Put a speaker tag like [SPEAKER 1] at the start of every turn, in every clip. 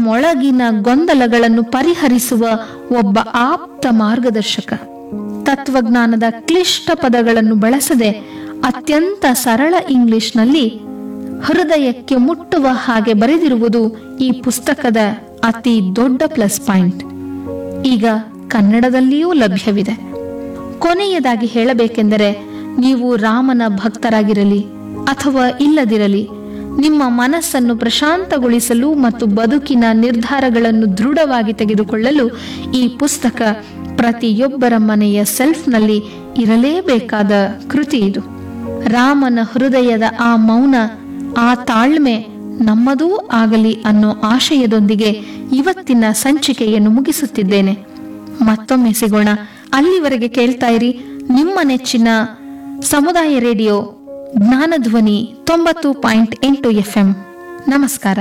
[SPEAKER 1] ನಮ್ಮೊಳಗಿನ ಗೊಂದಲಗಳನ್ನು ಪರಿಹರಿಸುವ ಒಬ್ಬ ಆಪ್ತ ಮಾರ್ಗದರ್ಶಕ ತತ್ವಜ್ಞಾನದ ಕ್ಲಿಷ್ಟ ಪದಗಳನ್ನು ಬಳಸದೆ ಅತ್ಯಂತ ಸರಳ ಇಂಗ್ಲಿಷ್ನಲ್ಲಿ ಹೃದಯಕ್ಕೆ ಮುಟ್ಟುವ ಹಾಗೆ ಬರೆದಿರುವುದು ಈ ಪುಸ್ತಕದ ಅತಿ ದೊಡ್ಡ ಪ್ಲಸ್ ಪಾಯಿಂಟ್ ಈಗ ಕನ್ನಡದಲ್ಲಿಯೂ ಲಭ್ಯವಿದೆ ಕೊನೆಯದಾಗಿ ಹೇಳಬೇಕೆಂದರೆ ನೀವು ರಾಮನ ಭಕ್ತರಾಗಿರಲಿ ಅಥವಾ ಇಲ್ಲದಿರಲಿ ನಿಮ್ಮ ಮನಸ್ಸನ್ನು ಪ್ರಶಾಂತಗೊಳಿಸಲು ಮತ್ತು ಬದುಕಿನ ನಿರ್ಧಾರಗಳನ್ನು ದೃಢವಾಗಿ ತೆಗೆದುಕೊಳ್ಳಲು ಈ ಪುಸ್ತಕ ಪ್ರತಿಯೊಬ್ಬರ ಮನೆಯ ಸೆಲ್ಫ್ನಲ್ಲಿ ಇರಲೇಬೇಕಾದ ಕೃತಿ ಇದು ರಾಮನ ಹೃದಯದ ಆ ಮೌನ ಆ ತಾಳ್ಮೆ ನಮ್ಮದೂ ಆಗಲಿ ಅನ್ನೋ ಆಶಯದೊಂದಿಗೆ ಇವತ್ತಿನ ಸಂಚಿಕೆಯನ್ನು ಮುಗಿಸುತ್ತಿದ್ದೇನೆ ಮತ್ತೊಮ್ಮೆ ಸಿಗೋಣ ಅಲ್ಲಿವರೆಗೆ ಕೇಳ್ತಾ ಇರಿ ನಿಮ್ಮ ನೆಚ್ಚಿನ ಸಮುದಾಯ ರೇಡಿಯೋ ಜ್ಞಾನಧ್ವನಿ ತೊಂಬತ್ತು ಪಾಯಿಂಟ್ ಎಂಟು ಎಫ್ಎಂ ನಮಸ್ಕಾರ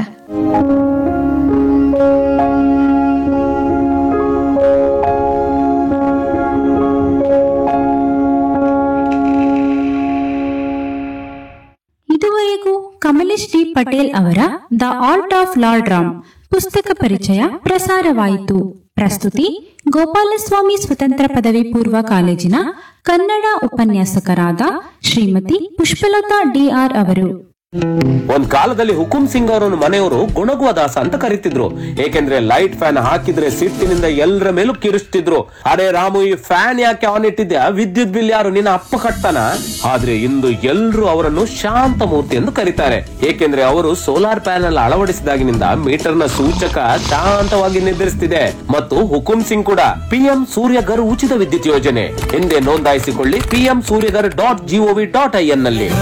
[SPEAKER 2] ಇದುವರೆಗೂ ಕಮಲೇಶ್ ಡಿ ಪಟೇಲ್ ಅವರ the art of Lord Ram ಪುಸ್ತಕ ಪರಿಚಯ ಪ್ರಸಾರವಾಯಿತು ಪ್ರಸ್ತುತಿ ಗೋಪಾಲಸ್ವಾಮಿ ಸ್ವತಂತ್ರ ಪದವಿ ಪೂರ್ವ ಕಾಲೇಜಿನ ಕನ್ನಡ ಉಪನ್ಯಾಸಕರಾದ ಶ್ರೀಮತಿ ಪುಷ್ಪಲತಾ ಡಿಆರ್ ಅವರು
[SPEAKER 3] ಒಂದ್ ಕಾಲದಲ್ಲಿ ಹುಕುಂ ಸಿಂಗ್ ಅವರನ್ನು ಮನೆಯವರು ಗುಣಗುವ ದಾಸ ಅಂತ ಕರೀತಿದ್ರು ಏಕೆಂದ್ರೆ ಲೈಟ್ ಫ್ಯಾನ್ ಹಾಕಿದ್ರೆ ಸಿಟ್ಟಿನಿಂದ ಎಲ್ಲರ ಮೇಲೂ ಕಿರಿಸ್ತಿದ್ರು ಅರೆ ರಾಮು ಈ ಫ್ಯಾನ್ ಯಾಕೆ ಆನ್ ಇಟ್ಟಿದ್ಯಾ ವಿದ್ಯುತ್ ಬಿಲ್ ಯಾರು ನಿನ್ನ ಅಪ್ಪ ಕಟ್ತಾನ ಆದ್ರೆ ಇಂದು ಎಲ್ರು ಅವರನ್ನು ಶಾಂತ ಮೂರ್ತಿ ಎಂದು ಕರೀತಾರೆ ಏಕೆಂದ್ರೆ ಅವರು ಸೋಲಾರ್ ಪ್ಯಾನೆಲ್ ಅಳವಡಿಸಿದಾಗಿನಿಂದ ಮೀಟರ್ ನ ಸೂಚಕ ಶಾಂತವಾಗಿ ನಿರ್ಧರಿಸುತ್ತಿದೆ ಮತ್ತು ಹುಕುಂ ಸಿಂಗ್ ಕೂಡ ಪಿಎಂ ಸೂರ್ಯಗರ್ ಉಚಿತ ವಿದ್ಯುತ್ ಯೋಜನೆ ಎಂದೇ ನೋಂದಾಯಿಸಿಕೊಳ್ಳಿ PM Suryaghar dot G O V dot I N ನಲ್ಲಿ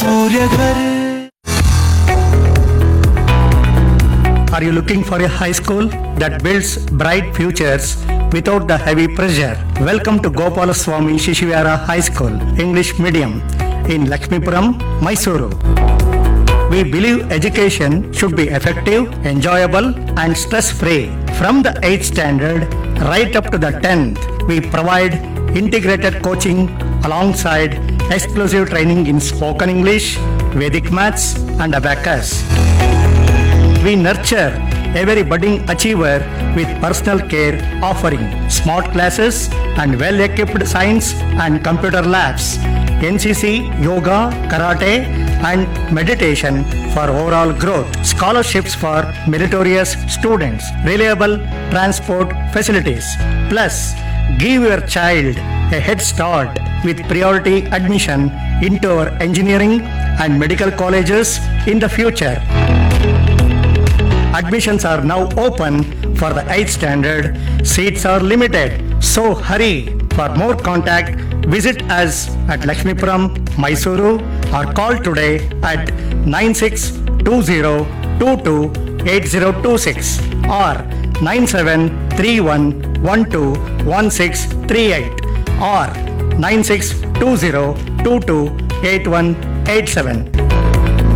[SPEAKER 4] Are you looking for a high school that builds bright futures without the heavy pressure? Welcome to Gopala Swami Shishivara High School, English Medium, in Lakshmipuram, Mysuru. We believe education should be effective, enjoyable, and stress free. From the 8th standard right up to the 10th, we provide integrated coaching alongside exclusive training in spoken English, Vedic maths, and abacus. We nurture every budding achiever with personal care, offering smart classes and well equipped science and computer labs, NCC, yoga, karate, and meditation for overall growth, scholarships for meritorious students, reliable transport facilities. Plus, give your child a head start with priority admission into our engineering and medical colleges in the future. Admissions are now open for the 8th standard. Seats are limited. So hurry. For more contact, visit us at Lakshmipuram, Mysuru or call today at 9620228026 or 9731121638 or 9620228187.